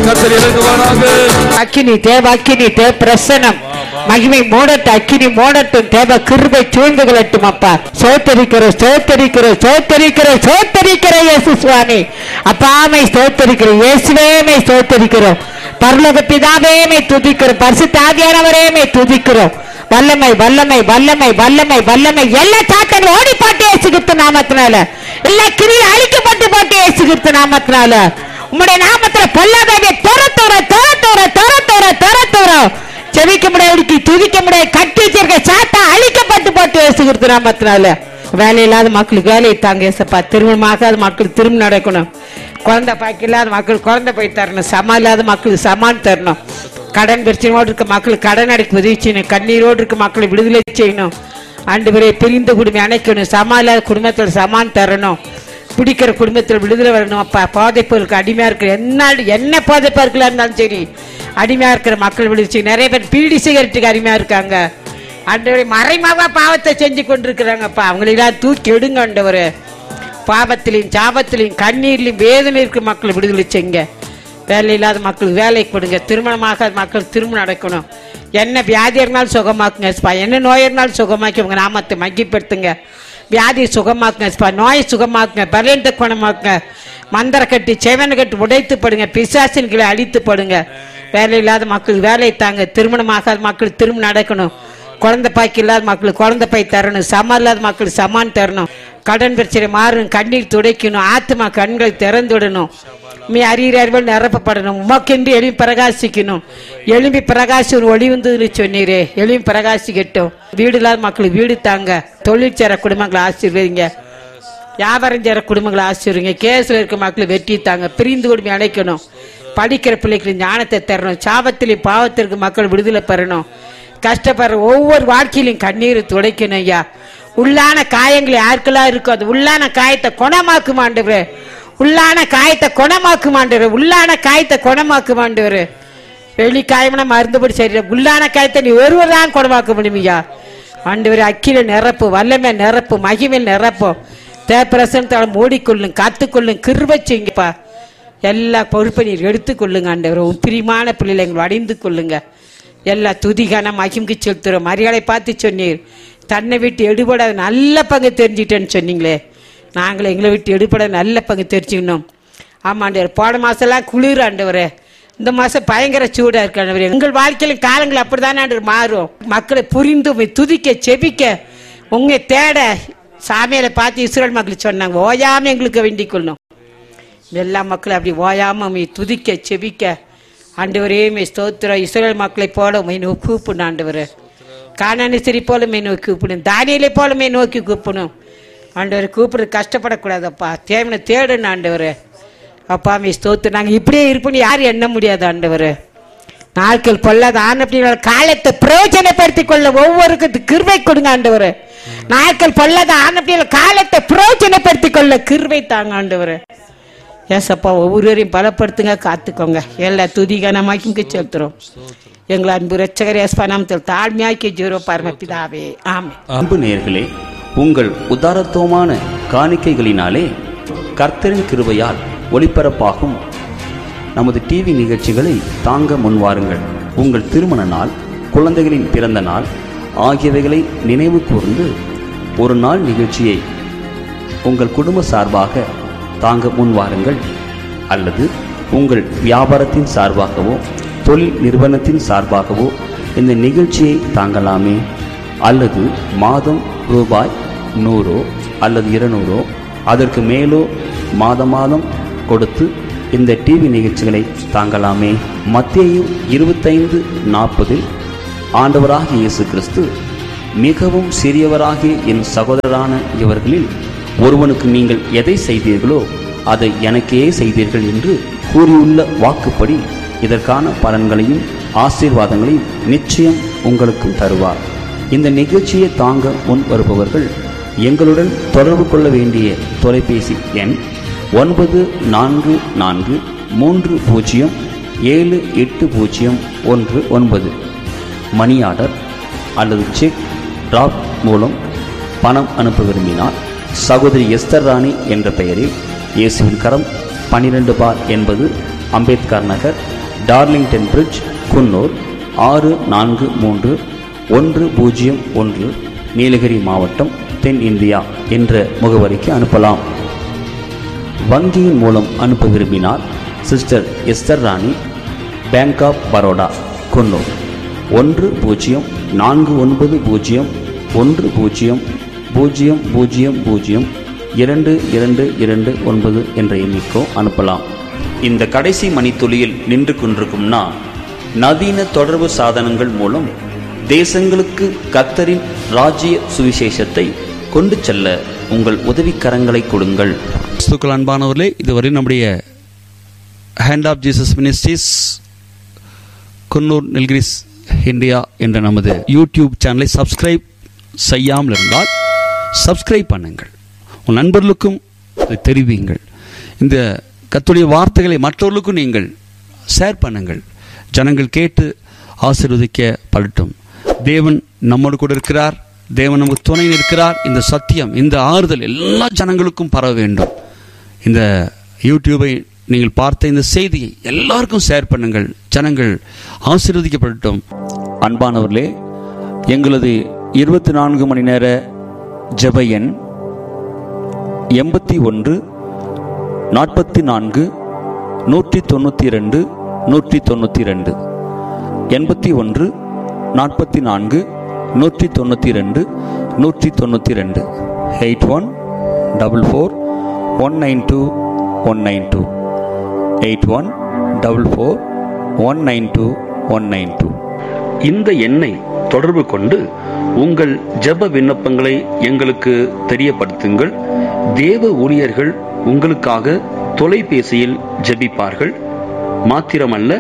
கத்தர் இறங்குவாராக அக்கினி தேவ அக்கினி தேவ பிரசனம் மகிமை மூடட்டு அக்கினி மூடட்டும் தேவ கிருபை சூழ்ந்து கொள்ளட்டும் அப்பா சோத்தரிக்கிறோம் சோத்தரிக்கிறோம் சோத்தரிக்கிறோம் சோத்தரிக்கிறோம் இயேசு சுவாமி அப்பாமை சோத்தரிக்கிறோம் இயேசுவேமை சோத்தரிக்கிறோம் பரலோக பிதாவேமை துதிக்கிறோம் பரிசுத்தாவியானவரேமை துதிக்கிறோம் வல்லமை வல்லமை வல்லமை வல்லமை வல்லமை எல்லா சாத்தங்களும் ஓடி பாட்டு இயேசுகிறிஸ்து நாமத்தினால எல்லா கிரியை அழிக்கப்பட்டு பாட்டு இயேசுகிறிஸ்து நாமத்தினால உம்முடைய நாமத்துல பொல்லாதவை துர துர துர துர துர துர துர துர செவிக்க முடியாது துதிக்க முடியாது கட்டி வச்சிருக்க சாத்தா அழிக்கப்பட்டு போட்டு இயேசுகிறிஸ்து நாமத்தினால வேலை இல்லாத மக்களுக்கு வேலையை தாங்க ஏசப்பா திருமணம் ஆகாத மக்களுக்கு திரும்ப நடக்கணும் குழந்தை பாக்கி இல்லாத மக்கள் குழந்தை போய் தரணும் சமா இல்லாத மக்களுக்கு சமான் தரணும் கடன் பிரச்சனையோடு இருக்க மக்களுக்கு கடன் அடைக்க உதவி செய்யணும் கண்ணீரோடு இருக்க மக்களை விடுதலை செய்யணும் ஆண்டு வரை பிரிந்த குடும்பம் அணைக்கணும் சமா இல்லாத குடும்பத்தில் சமான் தரணும் பிடிக்கிற குடும்பத்தில் விடுதலை வரணும் அப்பா போதைப்பொருளுக்கு அடிமையா இருக்கிற என்ன என்ன போதைப்பா இருக்கலாம் இருந்தாலும் சரி அடிமையா இருக்கிற மக்கள் விடுதலை செய்யணும். நிறைய பேர் பீடி சிகரெட்டுக்கு அடிமையா இருக்காங்க ஆண்டவரை மறைமுக பாவத்தை செஞ்சு கொண்டிருக்கிறாங்கப்பா அவங்களெல்லாம் தூக்கி எடுங்க ஆண்டவரே பாவத்திலையும் சாபத்திலையும் கண்ணீர்லையும் வேதனை இருக்கிற மக்களை விடுதலை செய்யுங்க வேலை இல்லாத மக்களுக்கு வேலை கொடுங்க திருமணமாகாத மக்கள் திருமணம் நடக்கணும் என்ன வியாதி இருந்தாலும் சுகமாக்குங்க ஸ்பா என்ன நோய் இருந்தாலும் சுகமாக்கி உங்க நாமத்தை மகிப்படுத்துங்க வியாதியை சுகமாக்குங்க ஸ்பா நோயை சுகமாக்குங்க பலன்த்தை குணமாக்குங்க மந்திர கட்டி செவனை கட்டி உடைத்து படுங்க பிசாசின்களை அழித்து படுங்க வேலை இல்லாத மக்களுக்கு வேலை தாங்க திருமணமாகாத மக்களுக்கு திருமணம் நடக்கணும் குழந்தை பாக்கி இல்லாத மக்களுக்கு குழந்தை பை தரணும் சமம் இல்லாத மக்களுக்கு சமான் தரணும் கடன் பிரச்சனை மாறணும் கண்ணீர் துடைக்கணும் ஆத்மா கண்களை திறந்து விடணும் மீ அறிகிற அறிவில் நிரப்பப்படணும் உமக்கென்று எழுப்பி பிரகாசிக்கணும் எழும்பி பிரகாசி ஒரு ஒளி வந்ததுன்னு சொன்னீரே எழும்பி பிரகாசிக்கட்டும் வீடு இல்லாத மக்களுக்கு வீடு தாங்க தொழில் சேர குடும்பங்களை ஆசீர்வதிங்க வியாபாரம் செய்கிற குடும்பங்களை ஆசிரியங்க கேஸில் இருக்க மக்களை வெட்டி தாங்க பிரிந்து குடும்பம் அடைக்கணும் படிக்கிற பிள்ளைகளுக்கு ஞானத்தை தரணும் சாபத்திலையும் பாவத்திற்கு மக்கள் விடுதலை பெறணும் கஷ்டப்படுற ஒவ்வொரு வாழ்க்கையிலும் கண்ணீரை துடைக்கணும் ஐயா உள்ளான காயங்கள் யாருக்கெல்லாம் இருக்கோ அது உள்ளான காயத்தை குணமாக்கும் ஆண்டவரே உள்ளான காயத்தை குணமாக்கும் ஆண்டவரே உள்ளான காயத்தை குணமாக்கும் ஆண்டவரே வெளி காயம்னா மருந்துபடி சரி உள்ளான காயத்தை நீ ஒருவர் தான் குணமாக்க முடியும் ஐயா ஆண்டவரே அக்கில நிரப்பு வல்லமை நிரப்பு மகிமை நிரப்பும் தேப்பிரசனத்தால் மூடிக்கொள்ளும் காத்துக்கொள்ளும் கிருபை செய்யுங்கப்பா எல்லா பொறுப்பை நீர் எடுத்துக்கொள்ளுங்க ஆண்டவர் உன் பிரியமான பிள்ளைகளை எங்களை அடைந்து கொள்ளுங்க எல்லா துதிகான மகிம்க்கு செலுத்துறோம் மரியாதை பார்த்து சொன்னீர் தன்னை விட்டு எடுபடாத நல்ல பங்கு தெரிஞ்சிட்டேன்னு சொன்னீங்களே நாங்கள் எங்களை விட்டு எடுபட நல்ல பங்கு தெரிஞ்சுக்கணும் ஆமாண்டவர் போன மாசம்லாம் குளிர் ஆண்டவரே இந்த மாசம் பயங்கர சூடா இருக்கு ஆண்டவரே உங்கள் வாழ்க்கையில காலங்கள் அப்படித்தானே ஆண்டவர் மாறும் மக்களை புரிந்து உம்மை துதிக்க செபிக்க உங்க தேட சாமியில பார்த்து இஸ்ரேல் மக்கள் சொன்னாங்க ஓயாம எங்களுக்கு வேண்டிக் கொள்ளணும் எல்லா மக்களும் அப்படி ஓயாம உம்மை துதிக்க செபிக்க ஆண்டவரே மே ஸ்தோத்திரம் இஸ்ரேல் மக்களை போல உண்மை நோக்கி கூப்பிடணும் ஆண்டவர் காணானிசரி போல மே நோக்கி கூப்பிடணும் தானியலை போல மே நோக்கி கூப்பிடணும் ஆண்டவர் கூப்பிடுறது கஷ்டப்படக்கூடாதப்பா தேவனை தேடணும் ஆண்டவர் அப்பா மே ஸ்தோத்திரம் நாங்கள் இப்படியே இருப்போம்னு யாரும் எண்ண முடியாது ஆண்டவர் நாட்கள் பொல்லாத ஆனப்படினால காலத்தை பிரயோஜனப்படுத்திக் கொள்ள ஒவ்வொருக்கும் கிருபை கொடுங்க ஆண்டவர் நாட்கள் பொல்லாத ஆனப்படினால காலத்தை பிரயோஜனப்படுத்திக் கொள்ள கிருபை தாங்க ஆண்டவர் ஏசப்பா ஒவ்வொருவரையும் பலப்படுத்துங்க காத்துக்கோங்க எல்லா துதிகனமாக்கி செலுத்துறோம் எங்களை அன்பு ரச்சகர் ஏசப்பா நாமத்தில் தாழ்மையாக்கி ஜீரோ பரமபிதாவே ஆமே அன்பு நேயர்களே உங்கள் உதாரத்துவமான காணிக்கைகளினாலே கர்த்தரின் கிருபையால் ஒளிபரப்பாகும் நமது டிவி நிகழ்ச்சிகளை தாங்க முன்வாருங்கள் உங்கள் திருமண நாள் குழந்தைகளின் பிறந்த நாள் ஆகியவைகளை நினைவு கூர்ந்து ஒரு நாள் நிகழ்ச்சியை உங்கள் குடும்ப சார்பாக தாங்க முன்வாருங்கள் அல்லது உங்கள் வியாபாரத்தின் சார்பாகவோ தொழில் நிறுவனத்தின் சார்பாகவோ இந்த நிகழ்ச்சியை தாங்கலாமே அல்லது மாதம் ரூபாய் நூறோ அல்லது இருநூறோ அதற்கு மேலோ மாத மாதம் கொடுத்து இந்த டிவி நிகழ்ச்சிகளை தாங்கலாமே மத்தேயு இருபத்தைந்து நாற்பதில் ஆண்டவராகிய இயேசு கிறிஸ்து மிகவும் சிறியவராகிய என் சகோதரரான இவர்களில் ஒருவனுக்கு நீங்கள் எதை செய்தீர்களோ அதை எனக்கே செய்தீர்கள் என்று கூறியுள்ள வாக்குப்படி இதற்கான பலன்களையும் ஆசீர்வாதங்களையும் நிச்சயம் உங்களுக்கும் தருவார் இந்த நிகழ்ச்சியை தாங்க முன் வருபவர்கள் எங்களுடன் தொடர்பு கொள்ள வேண்டிய தொலைபேசி எண் ஒன்பது நான்கு நான்கு மூன்று பூஜ்ஜியம் ஏழு எட்டு பூஜ்ஜியம் ஒன்று ஒன்பது மணி ஆர்டர் அல்லது செக் டிராப் மூலம் பணம் அனுப்ப விரும்பினால் சகோதரி எஸ்தர் ராணி என்ற பெயரில் இயேசுவின் கரம் பன்னிரண்டு பார் என்பது அம்பேத்கர் நகர் டார்லிங்டன் பிரிட்ஜ் குன்னூர் ஆறு நான்கு மூன்று ஒன்று பூஜ்ஜியம் ஒன்று நீலகிரி மாவட்டம் தென் இந்தியா என்ற முகவரிக்கு அனுப்பலாம் வங்கியின் மூலம் அனுப்ப விரும்பினால் sister Esther Rani bank of Baroda Coonoor ஒன்று பூஜ்ஜியம் நான்கு ஒன்பது பூஜ்ஜியம் ஒன்று பூஜ்ஜியம் பூஜ்ஜியம் பூஜ்ஜியம் பூஜ்ஜியம் இரண்டு இரண்டு இரண்டு ஒன்பது என்ற எண்ணிக்கோ அனுப்பலாம் இந்த கடைசி மணித்துளியில் நின்று கொண்டிருக்கும் நான் நவீன தொடர்பு சாதனங்கள் மூலம் தேசங்களுக்கு கத்தரின் ராஜ்ய சுவிசேஷத்தை கொண்டு செல்ல உங்கள் உதவிக்கரங்களை கொடுங்கள் கிறிஸ்துக்கள் அன்பானவர்களே இதுவரை நம்முடைய Hand of Jesus Ministries Coonoor Nilgiris India என்ற நமது யூடியூப் சேனலை சப்ஸ்கிரைப் செய்யாமல் இருந்தால் சப்ஸ்கிரைப் பண்ணுங்கள் உன் நண்பர்களுக்கும் இதை தெரிவியுங்கள் இந்த கத்துடைய வார்த்தைகளை மற்றவர்களுக்கும் நீங்கள் ஷேர் பண்ணுங்கள் ஜனங்கள் கேட்டு ஆசீர்வதிக்க படட்டும் தேவன் நம்மோடு கூட இருக்கிறார் தேவன் நமக்கு துணை இருக்கிறார் இந்த சத்தியம் இந்த ஆறுதல் எல்லா ஜனங்களுக்கும் பரவ வேண்டும் இந்த யூடியூபை நீங்கள் பார்த்த இந்த செய்தியை எல்லாருக்கும் ஷேர் பண்ணுங்கள் ஜனங்கள் ஆசீர்வதிக்கப்படட்டும் அன்பானவர்களே எங்களது இருபத்தி நான்கு மணி நேர ஜெப எண் எண்பத்தி ஒன்று நாற்பத்தி நான்கு நூற்றி தொண்ணூற்றி ரெண்டு நூற்றி தொண்ணூற்றி ரெண்டு எண்பத்தி ஒன்று நாற்பத்தி நான்கு நூற்றி தொண்ணூற்றி ரெண்டு நூற்றி தொண்ணூற்றி ரெண்டு eight one double four one nine two one nine two eight one double four one nine two one nine two இந்த எண்ணை தொடர்பு கொண்டு உங்கள் ஜெப விண்ணப்பங்களை எங்களுக்கு தெரியப்படுத்துங்கள் தேவ ஊழியர்கள் உங்களுக்காக தொலைபேசியில் ஜெபிப்பார்கள் மாத்திரமல்ல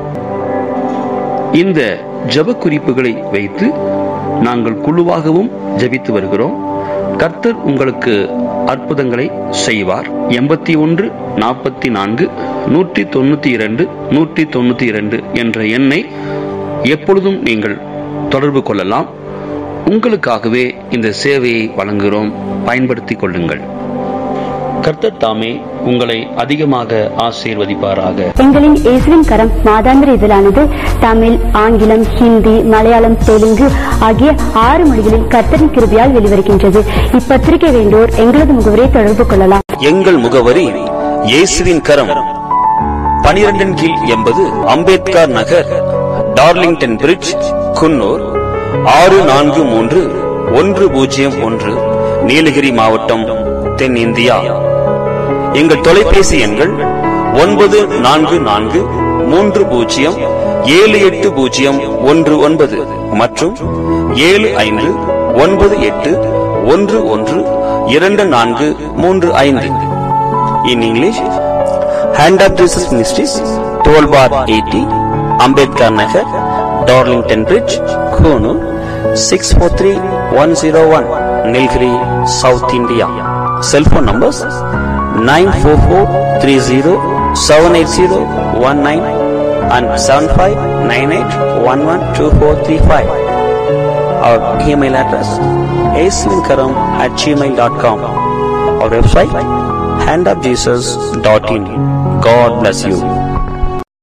இந்த ஜெப குறிப்புகளை வைத்து நாங்கள் குழுவாகவும் ஜெபித்து வருகிறோம் கர்த்தர் உங்களுக்கு அற்புதங்களை செய்வார் எண்பத்தி ஒன்று நாற்பத்தி நான்கு நூற்றி தொண்ணூத்தி இரண்டு நூற்றி தொண்ணூத்தி இரண்டு என்ற எண்ணை எப்பொழுதும் நீங்கள் தொடர்பு கொள்ளலாம் உங்களுக்காகவே இந்த சேவையை வழங்குகிறோம் பயன்படுத்திக் கொள்ளுங்கள் கர்த்தர் தாமே உங்களை அதிகமாக ஆசீர்வதிப்பாராக எங்களின் இயேசுவின் கரம் மாதாந்திர இதழானது தமிழ் ஆங்கிலம் ஹிந்தி மலையாளம் தெலுங்கு ஆகிய ஆறு மொழிகளில் கர்த்தரின் கிருபியால் வெளிவருகின்றது இப்பத்திரிகை வேண்டோர் எங்களது முகவரை தொடர்பு கொள்ளலாம் எங்கள் முகவரி இயேசுவின் கரம் பனிரெண்டின் கீழ் எண்பது அம்பேத்கர் நகர் டார்லிங்டன் பிரிட்ஜ் குன்னூர் ஆறு நான்கு மூன்று ஒன்று பூஜ்ஜியம் ஒன்று நீலகிரி மாவட்டம் தென் இந்தியா எங்கள் தொலைபேசி எண்கள் ஒன்பது நான்கு நான்கு மூன்று பூஜ்ஜியம் ஏழு எட்டு பூஜ்ஜியம் ஒன்று ஒன்பது மற்றும் ஏழு ஐந்து ஒன்பது எட்டு ஒன்று ஒன்று இரண்டு நான்கு மூன்று ஐந்து in English Hand of Jesus Ministries twelve bar eighty Ambedkar Nagar Darlington bridge Coonoor six four three one zero one Nilgiri south India cellphone numbers nine four four three zero seven eight zero one nine and seven five nine eight one one two four three five our email address aswinkaram at gmail.com our website handofjesus.in god bless you